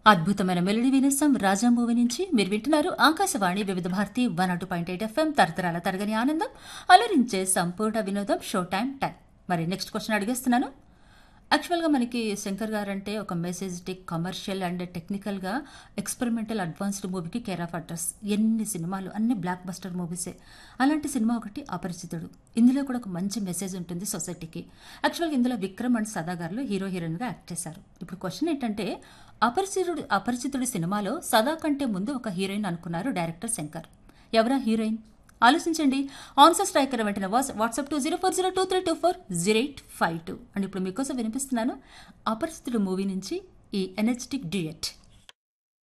అద్భుతమైన మెలడీ వినేసం రాజా మూవీ నుంచి మీరు వింటున్నారు ఆకాశవాణి వివిధ భారతి వన్ అటు పాయింట్ ఎయిట్ ఎఫ్ఎం తరతరాల తరగని ఆనందం అలరించే సంపూర్ణ వినోదం షో టైం టైం మరి నెక్స్ట్ క్వశ్చన్ అడిగేస్తున్నాను యాక్చువల్గా మనకి శంకర్ గారు అంటే ఒక మెసేజ్టిక్ కమర్షియల్ అండ్ టెక్నికల్గా ఎక్స్పెరిమెంటల్ అడ్వాన్స్డ్ మూవీకి కేర్ ఆఫ్ అడ్రస్ ఎన్ని సినిమాలు అన్ని బ్లాక్ బస్టర్ మూవీసే అలాంటి సినిమా ఒకటి అపరిచితుడు ఇందులో కూడా ఒక మంచి మెసేజ్ ఉంటుంది సొసైటీకి యాక్చువల్గా ఇందులో విక్రమ్ అండ్ సదా గారు హీరో హీరోయిన్గా యాక్ట్ చేశారు ఇప్పుడు క్వశ్చన్ ఏంటంటే అపరిచితుడు అపరిచితుడి సినిమాలో సదా కంటే ముందు ఒక హీరోయిన్ అనుకున్నారు డైరెక్టర్ శంకర్ ఎవరా హీరోయిన్ ఆలోచించండి ఆన్సర్ స్ట్రైకర్ వెంటనే what's WhatsApp two zero four zero two three two four zero eight five two and ఇప్పుడు మీకోసం వినిపిస్తున్నాను అపరిచితుడు మూవీ నుంచి ఈ ఎనర్జెటిక్ డ్యూయట్